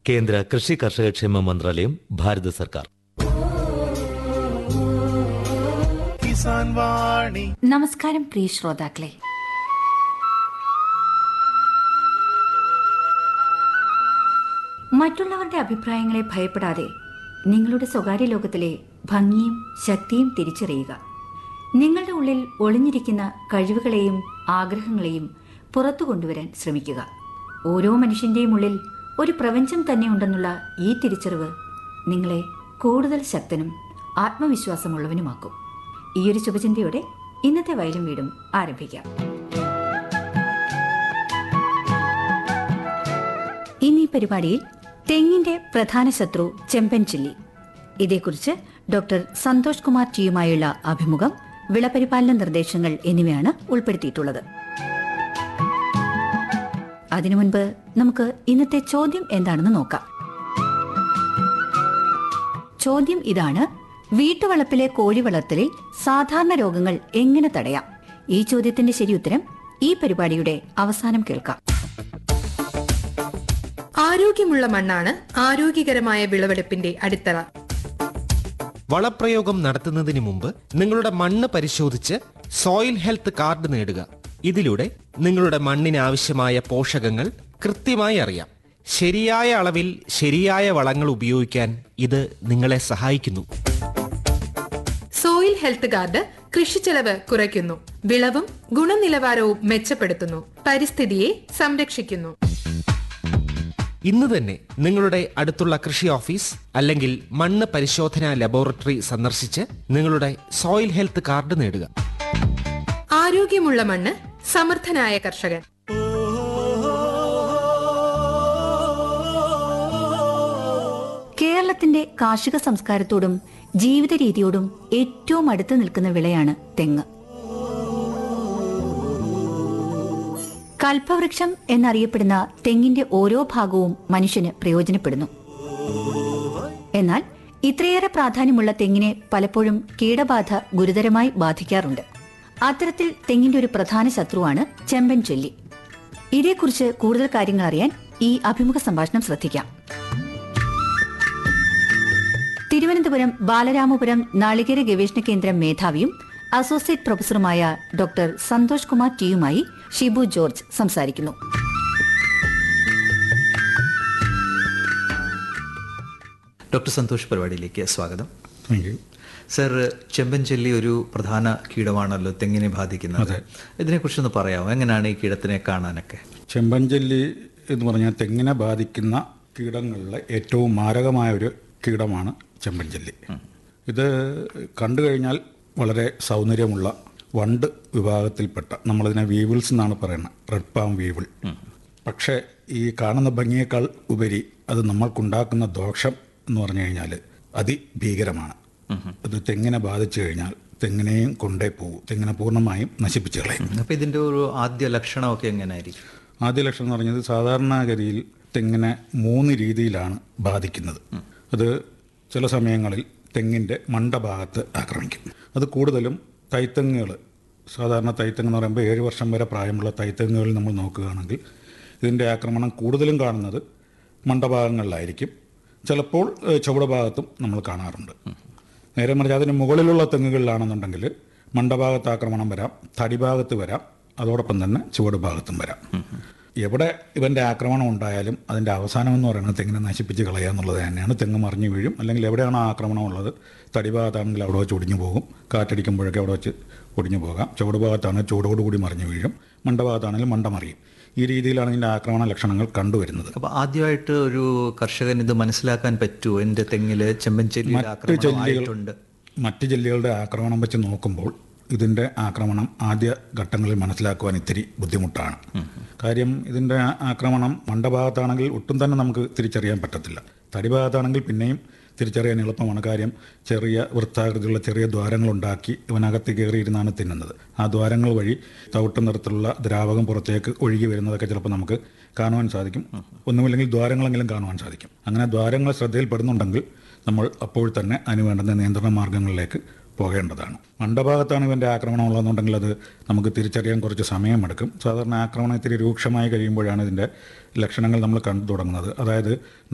കേന്ദ്ര കൃഷി കർഷക ക്ഷേമ മന്ത്രാലയം ഭാരത സർക്കാർ കിസാൻ വാണി നമസ്കാരം പ്രിയ ശ്രോതാക്കളെ മറ്റുള്ളവരുടെ അഭിപ്രായങ്ങളെ ഭയപ്പെടാതെ നിങ്ങളുടെ സ്വകാര്യ ലോകത്തിലെ ഭംഗിയും ശക്തിയും തിരിച്ചറിയുക നിങ്ങളുടെ ഉള്ളിൽ ഒളിഞ്ഞിരിക്കുന്ന കഴിവുകളെയും ആഗ്രഹങ്ങളെയും പുറത്തു കൊണ്ടുവരാൻ ശ്രമിക്കുക ഓരോ മനുഷ്യന്റെയും ഉള്ളിൽ ഒരു പ്രപഞ്ചം തന്നെയുണ്ടെന്നുള്ള ഈ തിരിച്ചറിവ് നിങ്ങളെ കൂടുതൽ ശക്തനും ആത്മവിശ്വാസമുള്ളവനുമാക്കും ഈയൊരു ശുഭചിന്തയോടെ ഇന്നത്തെ വയലും വീടും ആരംഭിക്കാം ഇന്നീ പരിപാടിയിൽ തെങ്ങിന്റെ പ്രധാന ശത്രു ചെമ്പൻ ചില്ലി ഇതേക്കുറിച്ച് ഡോക്ടർ സന്തോഷ് കുമാർ ടിയുമായുള്ള അഭിമുഖം വിളപരിപാലന നിർദ്ദേശങ്ങൾ എന്നിവയാണ് ഉൾപ്പെടുത്തിയിട്ടുള്ളത് അതിനു മുൻപ് നമുക്ക് ഇന്നത്തെ ചോദ്യം എന്താണെന്ന് നോക്കാം ചോദ്യം ഇതാണ് വീട്ടുവളപ്പിലെ കോഴി വളർത്തലിൽ സാധാരണ രോഗങ്ങൾ എങ്ങനെ തടയാം ഈ ചോദ്യത്തിന്റെ ശരിയുത്തരം ഈ പരിപാടിയുടെ അവസാനം കേൾക്കാം ആരോഗ്യമുള്ള മണ്ണാണ് ആരോഗ്യകരമായ വിളവെടുപ്പിന്റെ അടിത്തറ വളപ്രയോഗം നടത്തുന്നതിന് മുമ്പ് നിങ്ങളുടെ മണ്ണ് പരിശോധിച്ച് സോയിൽ ഹെൽത്ത് കാർഡ് നേടുക ഇതിലൂടെ നിങ്ങളുടെ മണ്ണിന് ആവശ്യമായ പോഷകങ്ങൾ കൃത്യമായി അറിയാം ശരിയായ അളവിൽ ശരിയായ വളങ്ങൾ ഉപയോഗിക്കാൻ ഇത് നിങ്ങളെ സഹായിക്കുന്നു സോയിൽ ഹെൽത്ത് കാർഡ് കൃഷിച്ചെലവ് കുറയ്ക്കുന്നു വിളവും ഗുണനിലവാരവും മെച്ചപ്പെടുത്തുന്നു പരിസ്ഥിതിയെ സംരക്ഷിക്കുന്നു ഇന്ന് തന്നെ നിങ്ങളുടെ അടുത്തുള്ള കൃഷി ഓഫീസ് അല്ലെങ്കിൽ മണ്ണ് പരിശോധനാ ലബോറട്ടറി സന്ദർശിച്ച് നിങ്ങളുടെ സോയിൽ ഹെൽത്ത് കാർഡ് നേടുക ആരോഗ്യമുള്ള മണ്ണ് സമർത്ഥനായ കർഷകൻ കേരളത്തിന്റെ കാർഷിക സംസ്കാരത്തോടും ജീവിത രീതിയോടും ഏറ്റവും അടുത്ത് നിൽക്കുന്ന വിളയാണ് തെങ്ങ് കൽപ്പവൃക്ഷം എന്നറിയപ്പെടുന്ന തെങ്ങിന്റെ ഓരോ ഭാഗവും മനുഷ്യന് പ്രയോജനപ്പെടുന്നു എന്നാൽ ഇത്രയേറെ പ്രാധാന്യമുള്ള തെങ്ങിനെ പലപ്പോഴും കീടബാധ ഗുരുതരമായി ബാധിക്കാറുണ്ട് അത്തരത്തിൽ തെങ്ങിന്റെ ഒരു പ്രധാന ശത്രുവാണ് ചെമ്പൻ ചൊല്ലി ഇതേക്കുറിച്ച് കൂടുതൽ കാര്യങ്ങൾ അറിയാൻ ഈ അഭിമുഖ സംഭാഷണം ശ്രദ്ധിക്കാം തിരുവനന്തപുരം ബാലരാമപുരം നാളികേര ഗവേഷണ കേന്ദ്രം മേധാവിയും അസോസിയേറ്റ് പ്രൊഫസറുമായ ഡോക്ടർ സന്തോഷ് കുമാർ ടിയുമായി ഷിബു ജോർജ് സംസാരിക്കുന്നു ഡോക്ടർ സന്തോഷ് പരിപാടിയിലേക്ക് സ്വാഗതം താങ്ക് യു സർ ചെമ്പൻ ചെല്ലി ഒരു പ്രധാന കീടമാണല്ലോ തെങ്ങിനെ ബാധിക്കുന്നത് ഇതിനെക്കുറിച്ചൊന്ന് പറയാമോ എങ്ങനെയാണ് ഈ കീടത്തിനെ കാണാനൊക്കെ ചെമ്പഞ്ചല്ലി എന്ന് പറഞ്ഞാൽ തെങ്ങിനെ ബാധിക്കുന്ന കീടങ്ങളിലെ ഏറ്റവും മാരകമായ ഒരു കീടമാണ് ചെമ്പഞ്ചല്ലി ഇത് കണ്ടു കഴിഞ്ഞാൽ വളരെ സൗന്ദര്യമുള്ള വണ്ട് വിഭാഗത്തിൽപ്പെട്ട നമ്മളിതിനെ വീവിൾസ് എന്നാണ് പറയുന്നത് റെഡ് പാം വീവിൾ പക്ഷേ ഈ കാണുന്ന ഭംഗിയേക്കാൾ ഉപരി അത് നമ്മൾക്കുണ്ടാക്കുന്ന ദോഷം എന്ന് പറഞ്ഞു കഴിഞ്ഞാൽ അതിഭീകരമാണ് അത് തെങ്ങിനെ ബാധിച്ചു കഴിഞ്ഞാൽ തെങ്ങിനെയും കൊണ്ടേ പോകും തെങ്ങിനെ പൂർണ്ണമായും നശിപ്പിച്ചു കളയും അപ്പോൾ ഇതിൻ്റെ ഒരു ആദ്യ ലക്ഷണമൊക്കെ എങ്ങനെയായിരിക്കും ആദ്യ ലക്ഷണം എന്ന് പറഞ്ഞത് സാധാരണഗതിയിൽ തെങ്ങിനെ മൂന്ന് രീതിയിലാണ് ബാധിക്കുന്നത് അത് ചില സമയങ്ങളിൽ തെങ്ങിൻ്റെ മണ്ടഭാഗത്ത് ആക്രമിക്കും അത് കൂടുതലും തൈത്തെങ്ങുകൾ സാധാരണ തൈത്തെങ്ങ് എന്ന് പറയുമ്പോൾ ഏഴ് വർഷം വരെ പ്രായമുള്ള തൈത്തെങ്ങുകളിൽ നമ്മൾ നോക്കുകയാണെങ്കിൽ ഇതിൻ്റെ ആക്രമണം കൂടുതലും കാണുന്നത് മണ്ടഭാഗങ്ങളിലായിരിക്കും ചിലപ്പോൾ ഏഹ്, ചുവട് ഭാഗത്തും നമ്മൾ കാണാറുണ്ട് നേരെ മറിച്ച് അതിന് മുകളിലുള്ള തെങ്ങുകളിലാണെന്നുണ്ടെങ്കിൽ മണ്ടഭാഗത്ത് ആക്രമണം വരാം തടിഭാഗത്ത് വരാം അതോടൊപ്പം തന്നെ ചുവട് ഭാഗത്തും വരാം എവിടെ ഇവൻ്റെ ആക്രമണം ഉണ്ടായാലും അതിൻ്റെ അവസാനം എന്ന് പറയുന്നത് തെങ്ങിനെ നശിപ്പിച്ച് കളയുക എന്നുള്ളത് തന്നെയാണ് തെങ്ങ് മറിഞ്ഞു വീഴും അല്ലെങ്കിൽ എവിടെയാണോ ആക്രമണം ഉള്ളത് തടിഭാഗത്താണെങ്കിൽ അവിടെ വെച്ച് ഒടിഞ്ഞു പോകും കാറ്റടിക്കുമ്പോഴൊക്കെ അവിടെ വെച്ച് ഒടിഞ്ഞു പോകാം ചുവട് ഭാഗത്താണെങ്കിൽ ചുവടോടുകൂടി മറിഞ്ഞു വീഴും മണ്ടഭാഗത്താണെങ്കിൽ മണ്ട മറിയും ഈ രീതിയിലാണ് ഇതിൻ്റെ ആക്രമണ ലക്ഷണങ്ങൾ കണ്ടുവരുന്നത് അപ്പോൾ ആദ്യമായിട്ട് ഒരു കർഷകൻ ഇത് മനസ്സിലാക്കാൻ പറ്റുമോ എൻ്റെ തെങ്ങിൽ ചെമ്പൻ ചെല്ലിയുടെ മറ്റ് ആക്രമണം ജെല്ലികൾ ആയിട്ടുണ്ട് മറ്റ് ജെല്ലികളുടെ ആക്രമണം വെച്ച് നോക്കുമ്പോൾ ഇതിൻ്റെ ആക്രമണം ആദ്യ ഘട്ടങ്ങളിൽ മനസ്സിലാക്കുവാൻ ഇത്തിരി ബുദ്ധിമുട്ടാണ് കാര്യം ഇതിൻ്റെ ആക്രമണം മണ്ടഭാഗത്താണെങ്കിൽ ഒട്ടും തന്നെ നമുക്ക് തിരിച്ചറിയാൻ പറ്റത്തില്ല തടിഭാഗത്താണെങ്കിൽ പിന്നെയും തിരിച്ചറിയാൻ എളുപ്പമാണ് കാര്യം ചെറിയ വൃത്താകൃതിയുള്ള ചെറിയ ദ്വാരങ്ങളുണ്ടാക്കി ഇവനകത്ത് കയറിയിരുന്നാണ് തിന്നുന്നത് ആ ദ്വാരങ്ങൾ വഴി തവിട്ട് നിറത്തിലുള്ള ദ്രാവകം പുറത്തേക്ക് ഒഴുകി വരുന്നതൊക്കെ ചിലപ്പോൾ നമുക്ക് കാണുവാൻ സാധിക്കും ഒന്നുമില്ലെങ്കിൽ ദ്വാരങ്ങളെങ്കിലും കാണുവാൻ സാധിക്കും അങ്ങനെ ദ്വാരങ്ങൾ ശ്രദ്ധയിൽപ്പെടുന്നുണ്ടെങ്കിൽ നമ്മൾ അപ്പോൾ തന്നെ അതിന് വേണ്ടുന്ന നിയന്ത്രണ മാർഗങ്ങളിലേക്ക് പോകേണ്ടതാണ് മണ്ടഭാഗത്താണ് ഇവൻ്റെ ആക്രമണം ഉള്ളതെന്നുണ്ടെങ്കിൽ അത് നമുക്ക് തിരിച്ചറിയാൻ കുറച്ച് സമയമെടുക്കും സാധാരണ ആക്രമണം ഇത്തിരി രൂക്ഷമായി കഴിയുമ്പോഴാണ് ഇതിൻ്റെ ലക്ഷണങ്ങൾ നമ്മൾ കണ്ടു തുടങ്ങുന്നത് അതായത്